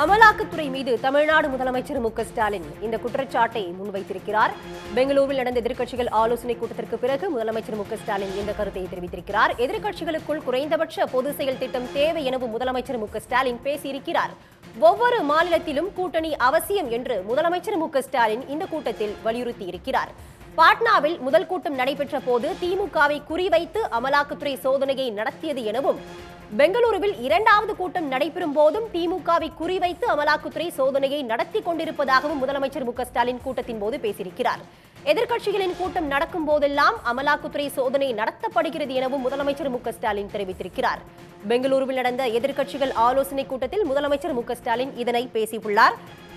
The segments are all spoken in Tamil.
அமலாக்கத்துறை மீது தமிழ்நாடு முதலமைச்சர் மு க ஸ்டாலின் இந்த குற்றச்சாட்டை முன்வைத்திருக்கிறார் பெங்களூரில் நடந்த எதிர்க்கட்சிகள் ஆலோசனை கூட்டத்திற்கு பிறகு முதலமைச்சர் மு க ஸ்டாலின் இந்த கருத்தை தெரிவித்திருக்கிறார் எதிர்க்கட்சிகளுக்குள் குறைந்தபட்ச பொது செயல் திட்டம் தேவை எனவும் முதலமைச்சர் மு க ஸ்டாலின் பேசியிருக்கிறார் ஒவ்வொரு மாநிலத்திலும் கூட்டணி அவசியம் என்று முதலமைச்சர் மு க ஸ்டாலின் இந்த கூட்டத்தில் வலியுறுத்தியிருக்கிறார் பாட்னாவில் முதல் கூட்டம் நடைபெற்ற போது திமுகவை குறிவைத்து அமலாக்கத்துறை சோதனையை நடத்தியது எனவும் பெங்களூருவில் இரண்டாவது கூட்டம் நடைபெறும் போதும் திமுகவை குறிவைத்து அமலாக்கத்துறை சோதனையை நடத்தி கொண்டிருப்பதாகவும் முதலமைச்சர் மு க ஸ்டாலின் கூட்டத்தின் போது பேசியிருக்கிறார் எதிர்க்கட்சிகளின் கூட்டம் நடக்கும் போதெல்லாம் அமலாக்கத்துறை சோதனை நடத்தப்படுகிறது எனவும் முதலமைச்சர் மு க ஸ்டாலின் தெரிவித்திருக்கிறார் பெங்களூருவில் நடந்த எதிர்க்கட்சிகள் ஆலோசனை கூட்டத்தில் முதலமைச்சர் மு க ஸ்டாலின் இதனை பேசியுள்ளார்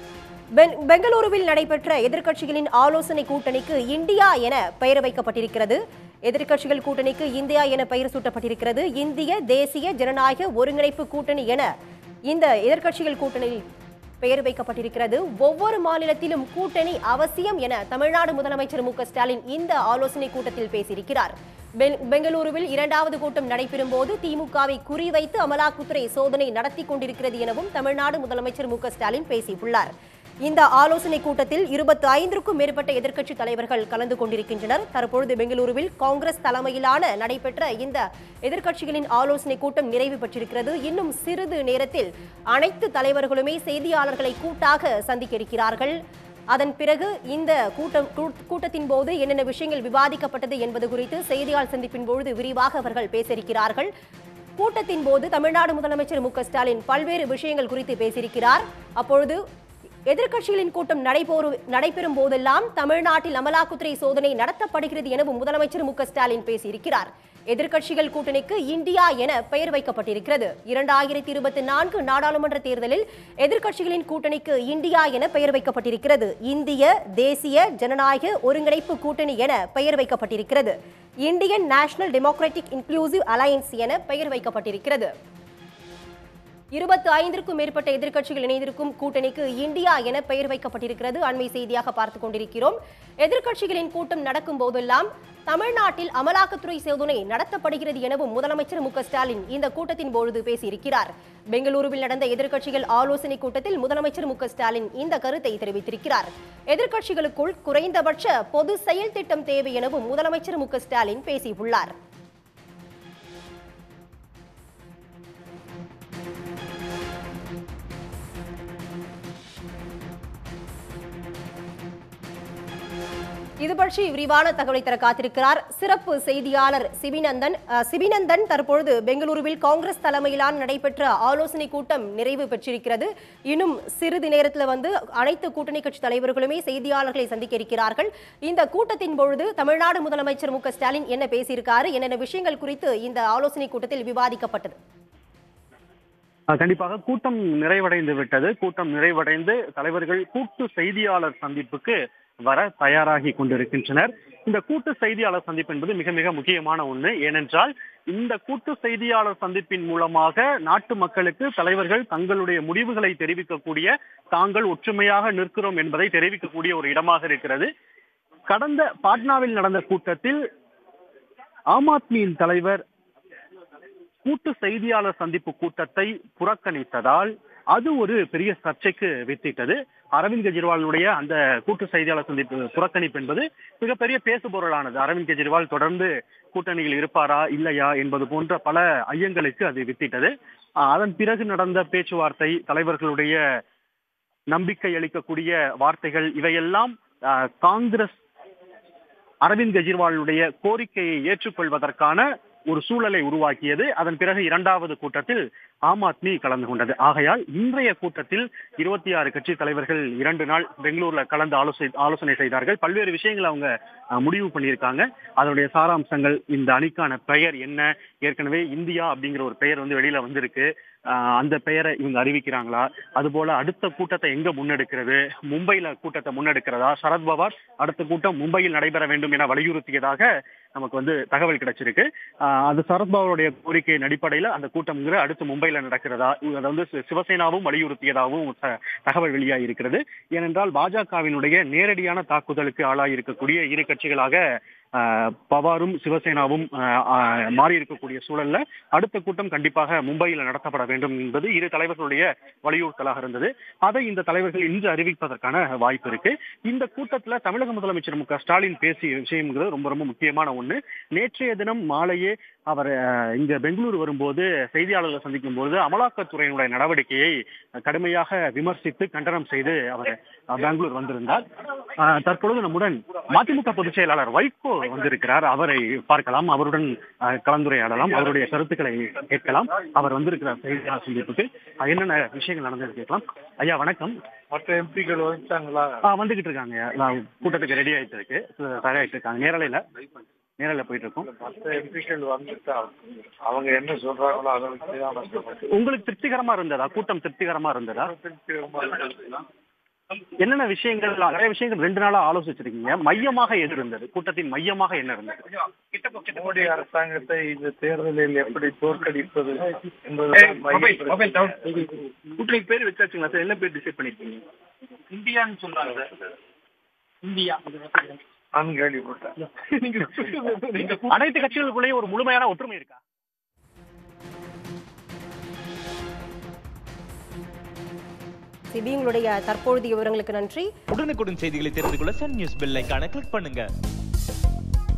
பெங்- பெங்களூருவில் நடைபெற்ற எதிர்க்கட்சிகளின் ஆலோசனை கூட்டணிக்கு இந்தியா என பெயர் வைக்கப்பட்டிருக்கிறது எதிர்க்கட்சிகள் கூட்டணிக்கு இந்தியா என பெயர் சூட்டப்பட்டிருக்கிறது இந்திய தேசிய ஜனநாயக ஒருங்கிணைப்பு கூட்டணி என இந்த எதிர்க்கட்சிகள் கூட்டணியில் பெயர் வைக்கப்பட்டிருக்கிறது ஒவ்வொரு மாநிலத்திலும் கூட்டணி அவசியம் என தமிழ்நாடு முதலமைச்சர் மு க ஸ்டாலின் இந்த ஆலோசனை கூட்டத்தில் பேசியிருக்கிறார் பெங்- பெங்களூருவில் இரண்டாவது கூட்டம் நடைபெறும் போது திமுகவை குறிவைத்து அமலாக்கத்துறை சோதனை நடத்தி கொண்டிருக்கிறது எனவும் தமிழ்நாடு முதலமைச்சர் மு க ஸ்டாலின் பேசியுள்ளார் இந்த ஆலோசனை கூட்டத்தில் இருபத்தி ஐந்திற்கும் மேற்பட்ட எதிர்க்கட்சி தலைவர்கள் கலந்து கொண்டிருக்கின்றனர் தற்பொழுது பெங்களூருவில் காங்கிரஸ் தலைமையிலான நடைபெற்ற இந்த எதிர்க்கட்சிகளின் ஆலோசனை கூட்டம் நிறைவு பெற்றிருக்கிறது இன்னும் சிறிது நேரத்தில் அனைத்து தலைவர்களுமே செய்தியாளர்களை கூட்டாக சந்திக்க இருக்கிறார்கள் அதன் பிறகு இந்த கூட்டம் கூட்- கூட்டத்தின் போது என்னென்ன விஷயங்கள் விவாதிக்கப்பட்டது என்பது குறித்து செய்தியாளர் சந்திப்பின் பொழுது விரிவாக அவர்கள் பேச இருக்கிறார்கள் கூட்டத்தின் போது தமிழ்நாடு முதலமைச்சர் மு க ஸ்டாலின் பல்வேறு விஷயங்கள் குறித்து பேசியிருக்கிறார் அப்பொழுது எதிர்க்கட்சிகளின் கூட்டம் நடைபெறு நடைபெறும் போதெல்லாம் தமிழ்நாட்டில் அமலாக்கத்துறை சோதனை நடத்தப்படுகிறது எனவும் முதலமைச்சர் மு க ஸ்டாலின் பேசியிருக்கிறார் எதிர்க்கட்சிகள் கூட்டணிக்கு இந்தியா என பெயர் வைக்கப்பட்டிருக்கிறது இரண்டாயிரத்தி இருபத்தி நான்கு நாடாளுமன்ற தேர்தலில் எதிர்க்கட்சிகளின் கூட்டணிக்கு இந்தியா என பெயர் வைக்கப்பட்டிருக்கிறது இந்திய தேசிய ஜனநாயக ஒருங்கிணைப்பு கூட்டணி என பெயர் வைக்கப்பட்டிருக்கிறது Indian National Democratic Inclusive Alliance என பெயர் வைக்கப்பட்டிருக்கிறது இருபத்தி ஐந்திற்கும் மேற்பட்ட எதிர்க்கட்சிகள் இணைந்திருக்கும் கூட்டணிக்கு இந்தியா என பெயர் வைக்கப்பட்டிருக்கிறது அண்மை செய்தியாக பார்த்துக் கொண்டிருக்கிறோம் எதிர்க்கட்சிகளின் கூட்டம் நடக்கும் போதெல்லாம் தமிழ்நாட்டில் அமலாக்கத்துறை சோதனை நடத்தப்படுகிறது எனவும் முதலமைச்சர் மு க ஸ்டாலின் இந்த கூட்டத்தின் பொழுது பேசியிருக்கிறார் பெங்களூருவில் நடந்த எதிர்க்கட்சிகள் ஆலோசனை கூட்டத்தில் முதலமைச்சர் மு க ஸ்டாலின் இந்த கருத்தை தெரிவித்திருக்கிறார் எதிர்க்கட்சிகளுக்குள் குறைந்தபட்ச பொது செயல் திட்டம் தேவை எனவும் முதலமைச்சர் மு க ஸ்டாலின் பேசியுள்ளார் இது பற்றி விரிவான தகவலை தர காத்திருக்கிறார் சிறப்பு செய்தியாளர் சிபிநந்தன் அஹ், சிபிநந்தன் தற்பொழுது பெங்களூருவில் காங்கிரஸ் தலைமையிலான நடைபெற்ற ஆலோசனை கூட்டம் நிறைவு பெற்றிருக்கிறது இன்னும் சிறிது நேரத்தில் வந்து அனைத்து கூட்டணி கட்சி தலைவர்களுமே செய்தியாளர்களை சந்திக்க இருக்கிறார்கள் இந்த கூட்டத்தின் பொழுது தமிழ்நாடு முதலமைச்சர் மு க ஸ்டாலின் என்ன பேசியிருக்காரு என்னென்ன விஷயங்கள் குறித்து இந்த ஆலோசனை கூட்டத்தில் விவாதிக்கப்பட்டது ஆஹ் கண்டிப்பாக கூட்டம் நிறைவடைந்து விட்டது கூட்டம் நிறைவடைந்து தலைவர்கள் கூட்டு செய்தியாளர் சந்திப்புக்கு வர தயாராகி கொண்டிருக்கின்றனர் இந்த கூட்டு செய்தியாளர் சந்திப்பு என்பது மிக மிக முக்கியமான ஒண்ணு ஏனென்றால் இந்த கூட்டு செய்தியாளர் சந்திப்பின் மூலமாக நாட்டு மக்களுக்கு தலைவர்கள் தங்களுடைய முடிவுகளை தெரிவிக்கக்கூடிய தாங்கள் ஒற்றுமையாக நிற்கிறோம் என்பதை தெரிவிக்கக்கூடிய ஒரு இடமாக இருக்கிறது கடந்த பாட்னாவில் நடந்த கூட்டத்தில் ஆம் ஆத்மியின் தலைவர் கூட்டு செய்தியாளர் சந்திப்பு கூட்டத்தை புறக்கணித்ததால் அது ஒரு பெரிய சர்ச்சைக்கு வித்திட்டது அரவிந்த் கெஜ்ரிவாலுடைய அந்த கூட்டு செய்தியாளர் சந்திப்பு புறக்கணிப்பு என்பது மிகப்பெரிய பேசுபொருளானது அரவிந்த் கெஜ்ரிவால் தொடர்ந்து கூட்டணியில் இருப்பாரா இல்லையா என்பது போன்ற பல ஐயங்களுக்கு அது வித்திட்டது ஆஹ் அதன் பிறகு நடந்த பேச்சுவார்த்தை தலைவர்களுடைய நம்பிக்கை அளிக்கக்கூடிய வார்த்தைகள் இவையெல்லாம் ஆஹ் காங்கிரஸ் அரவிந்த் கெஜ்ரிவாலுடைய கோரிக்கையை ஏற்றுக்கொள்வதற்கான ஒரு சூழலை உருவாக்கியது அதன் பிறகு இரண்டாவது கூட்டத்தில் ஆம் ஆத்மி கலந்து கொண்டது ஆகையால் இன்றைய கூட்டத்தில் இருபத்தி ஆறு கட்சி தலைவர்கள் இரண்டு நாள் பெங்களூர்ல கலந்து ஆலோசனை ஆலோசனை செய்தார்கள் பல்வேறு விஷயங்களை அவங்க அஹ், முடிவு பண்ணியிருக்காங்க அதனுடைய சாராம்சங்கள் இந்த அணிக்கான பெயர் என்ன ஏற்கனவே இந்தியா அப்படிங்கிற ஒரு பெயர் வந்து வெளியில வந்திருக்கு அஹ், அந்த பெயரை இவங்க அறிவிக்கிறாங்களா அதுபோல அடுத்த கூட்டத்தை எங்க முன்னெடுக்கிறது மும்பைல கூட்டத்தை முன்னெடுக்கிறதா சரத்பவார் அடுத்த கூட்டம் மும்பையில் நடைபெற வேண்டும் என வலியுறுத்தியதாக நமக்கு வந்து தகவல் கிடைச்சிருக்கு ஆஹ் அது சரத்பவாருடைய கோரிக்கையின் அடிப்படையில் அந்த கூட்டம்ங்கிற அடுத்து மும்பைல நடக்கிறதா அதை வந்து சி- சிவசேனாவும் வலியுறுத்தியதாகவும் த- தகவல் வெளியாகி இருக்கிறது ஏனென்றால் பாஜகவினுடைய நேரடியான தாக்குதலுக்கு ஆளாகி இருக்கக்கூடிய இரு கட்சிகளாக அஹ், பவாரும் சிவசேனாவும் அஹ், அஹ், மாறி இருக்கக்கூடிய சூழல்ல அடுத்த கூட்டம் கண்டிப்பாக மும்பையில் நடத்தப்பட வேண்டும் என்பது இரு தலைவர்களுடைய வலியுறுத்தலாக இருந்தது அதை இந்த தலைவர்கள் இன்று அறிவிப்பதற்கான வாய்ப்பு இருக்கு இந்த கூட்டத்துல தமிழக முதலமைச்சர் மு க ஸ்டாலின் பேசிய விஷயங்கிறது ரொம்ப ரொம்ப முக்கியமான ஒண்ணு நேற்றைய தினம் மாலையே அவர் அஹ், இங்க பெங்களூரு வரும்போது செய்தியாளர்களை சந்திக்கும் போது அமலாக்கத்துறையினுடைய நடவடிக்கையை கடுமையாக விமர்சித்து கண்டனம் செய்து அவர் அஹ், பெங்களூர் வந்திருந்தார் அஹ், தற்பொழுது நம்முடன் மதிமுக பொதுச் செயலாளர் வைகோ வந்திருக்கிறார் அவரை பார்க்கலாம் அவருடன் அஹ், கலந்துரையாடலாம் அவருடைய கருத்துக்களை கேட்கலாம் அவர் வந்திருக்கிறார் செய்தியாளர் சந்திப்புக்கு அஹ், என்னென்ன விஷயங்கள் நடந்தது கேட்கலாம் ஐயா வணக்கம் மற்ற எம்பிக்கள் வந்துட்டாங்களா ஆ, வந்துகிட்டு இருக்காங்க நான் கூட்டத்துக்கு ரெடி ஆயிட்டு இருக்கு தயாராகிட்டு இருக்காங்க நேரலையில நேரலையில போயிட்டு இருக்கோம் மற்ற எம்பிக்கள் வந்துட்டா அவங்க என்ன சொல்றாங்களோ அதை வச்சு தான் நம்ம சொல்றோம். உங்களுக்கு திருப்திகரமா இருந்ததா கூட்டம் திருப்திகரமா இருந்ததா திருப்திகரமா இருக்குதுன்னா, என்னென்ன விஷயங்கள் நிறைய விஷயங்கள் ரெண்டு நாளா ஆலோசிச்சிருக்கீங்க மையமாக எது இருந்தது கூட்டத்தின் மையமாக என்ன இருந்தது மோடி அரசாங்கத்தை இந்த தேர்தலில் எப்படி தோற்கடிப்பது என்பதுதான் மைய பிரச்சனை. கூட்டணி பேர் வச்சாச்சுங்களா சார் என்ன பேர் டிசைட் பண்ணிருக்கீங்க இந்தியான்னு சொல்றாங்க இந்தியா நான் கேள்விப்பட்டேன் அனைத்து கட்சிகளுக்குள்ளேயும் ஒரு முழுமையான ஒற்றுமை இருக்கா சிபி உங்களுடைய தற்பொழுதைய விவரங்களுக்கு நன்றி உடனுக்குடன் செய்திகளை தெரிந்து கொள்ள சன் நியூஸ் பெல் ஐகானை கிளிக் பண்ணுங்க